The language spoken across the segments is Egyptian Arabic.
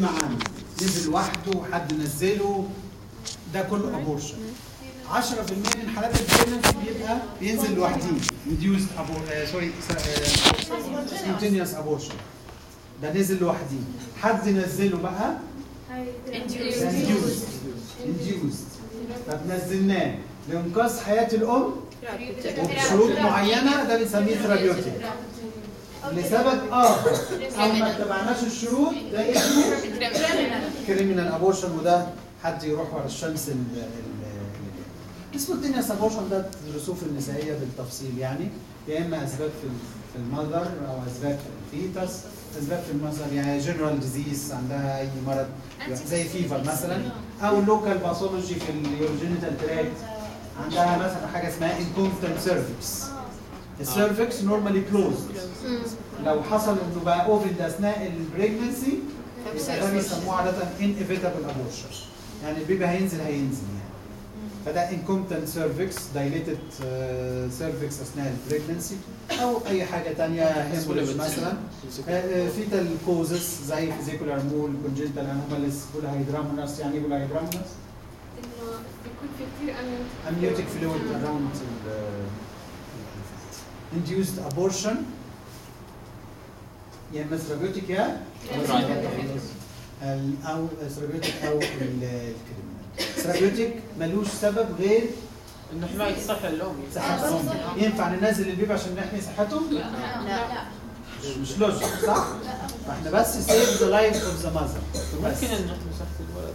يسمع عنه نزل لوحده حد نزله ده كله ابورشن 10% من حالات البريجننسي بيبقى بينزل لوحده induced abor- سوري spontaneous abortion ده نزل لوحده حد نزله بقى induced induced طب نزلناه لانقاذ حياه الام وبشروط معينه ده بنسميه ثيرابيوتيك لسبب اخر او ما اتبعناش الشروط ده اسمه كريمنال ابورشن وده حد يروح ورا الشمس ال ال- اسمه الدنيا ابورشن ده تدرسوه في النسائيه بالتفصيل يعني يا اما اسباب في ال- في المذر او اسباب في الفيتس اسباب في المذر يعني جنرال ديزيز عندها اي مرض زي فيفر مثلا او لوكال باثولوجي في اليوروجينيتال تراكت عندها مثلا حاجه اسمها انكومبتنت سيرفكس السيرفكس نورمالي كلوزد لو حصل انه بقى اوفن اثناء البريجنسي يبقى ده بيسموه عاده انيفيتابل ابورشن يعني البيبي هينزل هينزل يعني فده انكومبتنت سيرفكس دايليتد سيرفكس اثناء البريجنسي او اي حاجه ثانيه هيموريج مثلا فيتال كوزس زي فيزيكولار مول كونجنتال انوماليس بولاهيدرامونس يعني بولاهيدرامونس انه بيكون في كثير امن amniotic fluid around the induced abortion يا اما ثيرابيوتيك يا ال- او ثيرابيوتيك او الكريمنال ثيرابيوتيك ملوش سبب غير انه حمايه صحه الام صحة الأم ينفع ننزل البيبي عشان نحمي صحته؟ مش- مش لوجيك صح؟ فاحنا بس سيف ذا لايف اوف ذا ماذر ممكن ان نحمي صحه الولد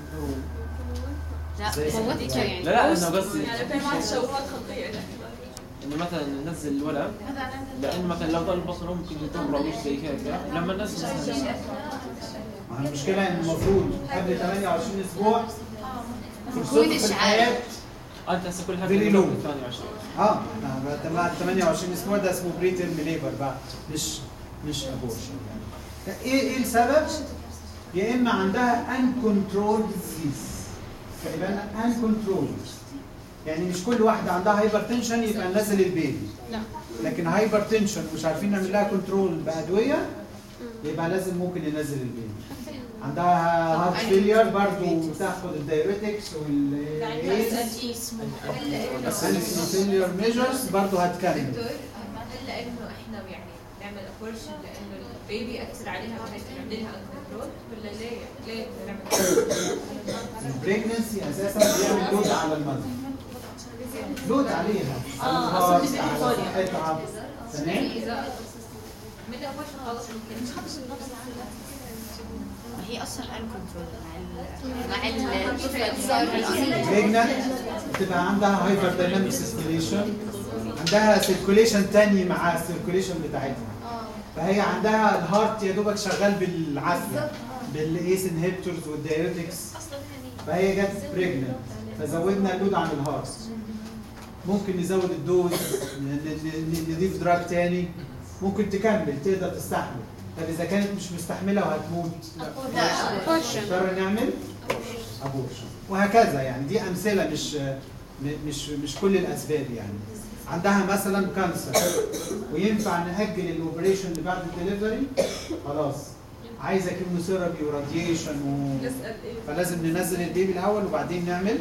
لا زي موتك يعني لا لا انه قصدي يعني بتعمل تشوهات خطيره انه مثلا ننزل الولد لانه مثلا لو ضل بصره ممكن يتم او شيء زي هيك لما ننزل مثلا ما هي المشكلة ان المفروض قبل 28 اسبوع يكون فرصته في إشعاع. الحياة انت هسه كل حاجه Very low. 28 اه احنا بعد 28 اسبوع ده اسمه بري تيرم ليبر بقى مش مش ابورشن يعني ايه ايه السبب؟ يا اما عندها ان كنترول ديزيز خلي بالنا ان كنترول يعني مش كل واحده عندها هايبر تنشن يبقى ننزل البيبي لا لكن هايبر تنشن ومش عارفين نعمل لها كنترول بادويه يبقى لازم ممكن ننزل البيبي عندها هارت فيلير برضه تاخد الدايوريتكس والايز فيلير ميجرز برضه هتكمل دكتور هل لانه احنا يعني نعمل ابورشن لانه البيبي ياثر عليها بحيث نعملها كنترول ولا ليه؟ ليه نعمل البريجنسي اساسا بيعمل لود على المرض لود عليها على الهارت على صحتها تمام اذا من ابورشن خلاص ممكن هي اصلا ان كنترول مع ال مع الطفل صار بريجننت بتبقى عندها هايبر دايناميك سيركيليشن عندها سيركيليشن تاني مع السيركيليشن بتاعتها فهي عندها الهارت يا دوبك شغال بالعافيه بالايس انهبيتورز والدايوريتكس فهي جت بريجننت فزودنا اللود عن الهارت ممكن نزود الدوز ن- ن- ن- نضيف دراج تاني ممكن تكمل تقدر تستحمل طب اذا كانت مش مستحمله وهتموت نضطر نعمل ابورشن وهكذا يعني دي امثله مش م- مش مش كل الاسباب يعني عندها مثلا كانسر وينفع ناجل الاوبريشن اللي بعد الدليفري خلاص عايزه كيموثيرابي وراديشن و... نسال ايه فلازم ننزل البيبي الاول وبعدين نعمل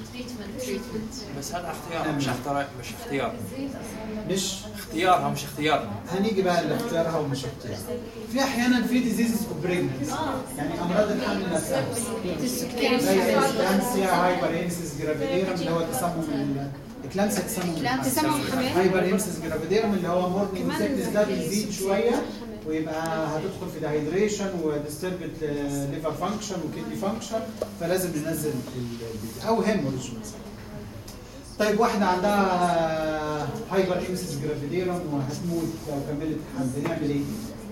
بس هذا اختيار مش اختيار مش اختيار مش اختيارها مش اختيار هنيجي بقى لاختيارها ومش اختيارها في احيانا في ديزيزز اوف بريجننسي يعني امراض الحمل نفسها زي الكلامسيا هايبر انسيس جرافيديرم اللي هو تسمم ال- الكلامسيا تسمم الحمل. تسمم الحمل. هايبر انسيس جرافيديرم اللي هو مورنينج سيكنس ده بيزيد شويه ويبقى هتدخل في دهيدريشن وديستربت ليفر فانكشن وكدني فانكشن فلازم ننزل البيبي او هيموريج مثلا طيب واحده عندها هايبر انسيس جرافيديرم وهتموت لو كملت حمل نعمل ايه؟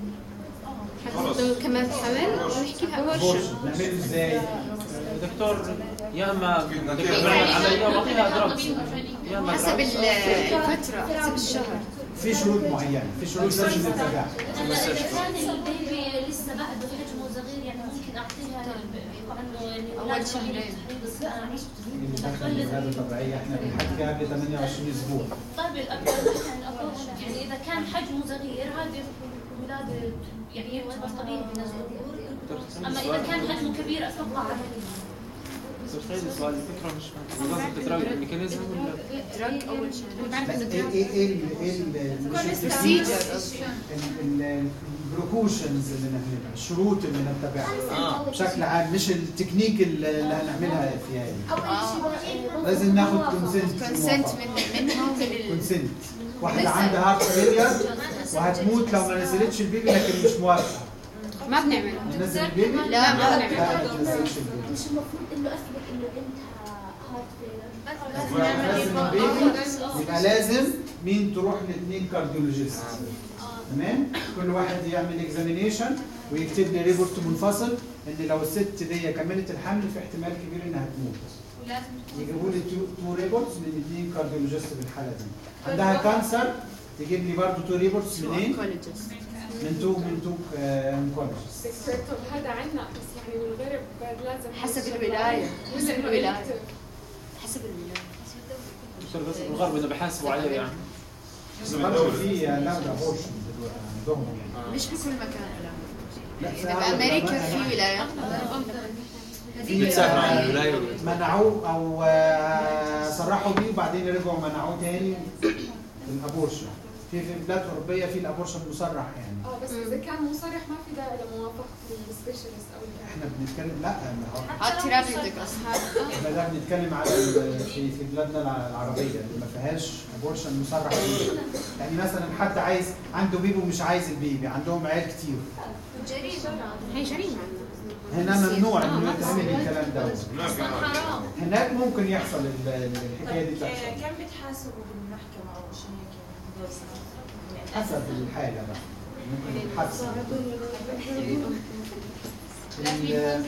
لو كملت حمل ونحكي لها abortion. ابورشن نعمله ازاي؟ دكتور يا اما دكتور بيعمل عمليه وبعطيها دراجز يا اما حسب drugs. ال- الفترة حسب الشهر في شروط معينه في شروط لازم نتبعها إذا كان البيبي لسه بعده حجمه صغير يعني ممكن اعطيها انه يعني أول شهرين. بس لا انا مش اللي دخل الولاده طبيعيه احنا بنحكي قبل 28 اسبوع طيب الاكبر عن الابورشن يعني اذا كان حجمه صغير هذه الولاده يعني يعتبر طبيعي بالنسبه للذكور اما اذا كان حجمه كبير اتوقع دكتور سعيد السؤال الفكره مش فاهم قصدك دراج الميكانيزم ولا دراج اول شيء بعرف انه ايه دراج ايه ايه ال- ايه ال- مش بروسيجر البروكوشنز اللي نعملها الشروط اللي نتبعها بشكل عام مش التكنيك اللي اللي هنعملها فيها دي. لازم ناخد كونسنت كونسنت من منهم من ال- كونسنت واحدة عندها هارت فيلير وهتموت لو ما نزلتش البيبي لكن مش موافقة ما بنعمل ننزل البيبي لا ما بنعمل لا ما تنزلش البيبي مش المفروض انه اثبت انه انت هارت فيلر لازم البيبي يبقى لازم مين تروح لاثنين كارديولوجيست تمام كل واحد يعمل اكزامينيشن ويكتب لي ريبورت منفصل ان لو الست دي كملت الحمل في احتمال كبير انها تموت يجيبوا لي تو ريبورتس من اثنين كارديولوجيست في الحاله دي عندها كانسر تجيب لي برضه تو ريبورتس منين؟ oncologist. من تو من تو اونكولوجيست دكتور طب هذا عنا بس يعني والغرب لازم حسب الولاية حسب الولاية حسب الولاية دكتور بس الغرب اذا بحاسبوا عليه يعني برضه في لاود ابورشن دلوقتي عندهم يعني مش بكل مكان لا لا في يعني أغلب بأمريكا الأماكن في ولايات في بتسافر عن آه، الولايه ولا منعوه او آه، صرحوا بيه وبعدين رجعوا منعوه تاني الابورشن في في بلاد اوروبيه في الابورشن مصرح يعني اه بس اذا كان مصرح ما في داعي لموافقه السبيشالست او الكلام. احنا بنتكلم لا ما هو هات ثيرابيوتيك اصلا احنا ده بنتكلم على ال- في في بلادنا الع- العربيه اللي ما فيهاش ابورشن مصرح بيه يعني مثلا حد عايز عنده بيبي ومش عايز البيبي عندهم عيال كتير هي جريمة هنا ممنوع انه يتعمل الكلام ده حرام هناك ممكن يحصل ال- ال- الحكايه دي تحصل كم بتحاسبوا بالمحكمة أو شيء هيك حسب الحاله بقى ممكن حسب ال-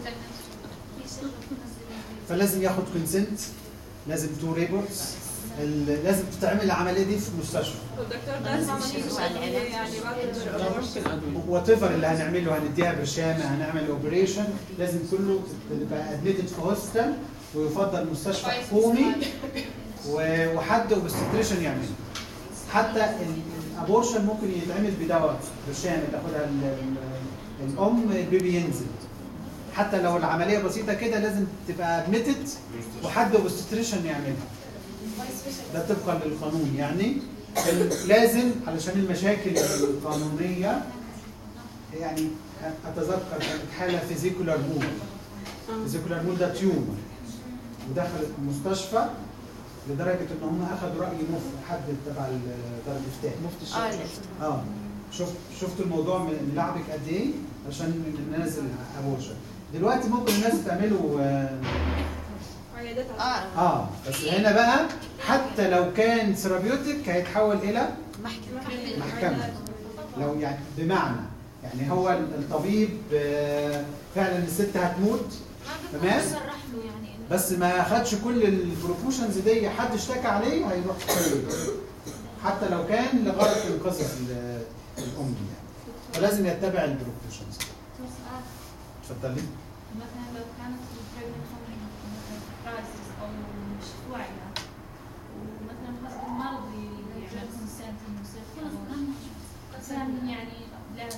فلازم ياخد كونسنت لازم تو ريبورتس لازم تتعمل العمليه دي في مستشفى الدكتور لازم شيء يعني ما تقدر ممكن ادويه وات ايفر اللي هنعمله هنديها برشامه هنعمل اوبريشن لازم كله تبقى ادميتد في هوستل ويفضل مستشفى حكومي و- وحد اوبستريشن يعمله حتى ال- الابورشن ممكن يتعمل بدواء برشامه تاخدها ال- ال- الام البيبي ينزل حتى لو العمليه بسيطه كده لازم تبقى ادميتد وحد اوبستريشن يعملها ده طبقا للقانون يعني ال- لازم علشان المشاكل القانونيه يعني اتذكر كانت حاله فيزيكولار مول فيزيكولار مول ده تيومر ودخلت المستشفى لدرجه ان هم اخذوا راي مفتي حد تبع ال- دار الافتاء مفتي اه الشرطه اه شفت شفت الموضوع من لعبك قد ايه عشان ننزل ابورشن دلوقتي ممكن الناس تعملوا آه، عيادات اه اه بس هنا بقى حتى لو كان ثيرابيوتيك هيتحول الى محكمة محكمه لو يعني بمعنى يعني هو الطبيب آه، فعلا الست هتموت تمام صرح له يعني انه بس ما خدش كل البروبوشنز دي حد اشتكى عليه هيروح يتحول. حتى لو كان لغرض انقاذ ال- الام دي يعني فلازم يتبع البروبوشنز سؤال اتفضلي مثلا لو كانت البريجننت كرايسيس او مش واعيه ومثلا الهزبند ما رضي يعمل كونسنت انه يصير كان يعني لازم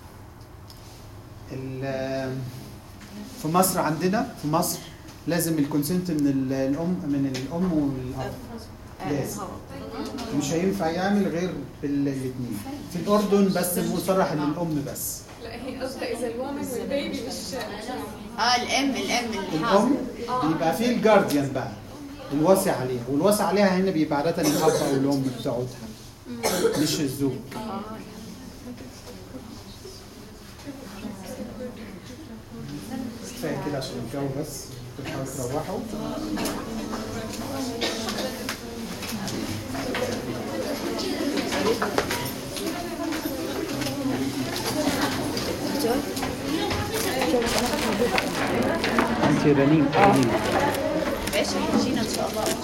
ال- في مصر عندنا في مصر لازم الكونسنت من ال- الام من الام والاب لازم مش هينفع يعمل غير بالاثنين في الاردن بس مصرح للام بس لا هي قصدها اذا الومن والبيبي مش اه الام الام الام الحاضر بيبقى فيه الجارديان بقى الوصي عليها والوصي عليها هنا بيبقى عاده الاب او الام بتاعتها مش الزوج كفايه كده عشان الجو بس تحاولوا تروحوا انت رنيم رنيم ايش هيجينا ان شاء الله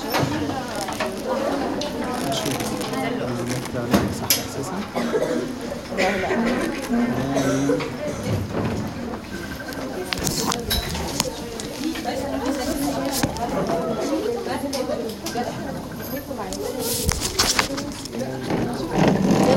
صح اساسا لا لا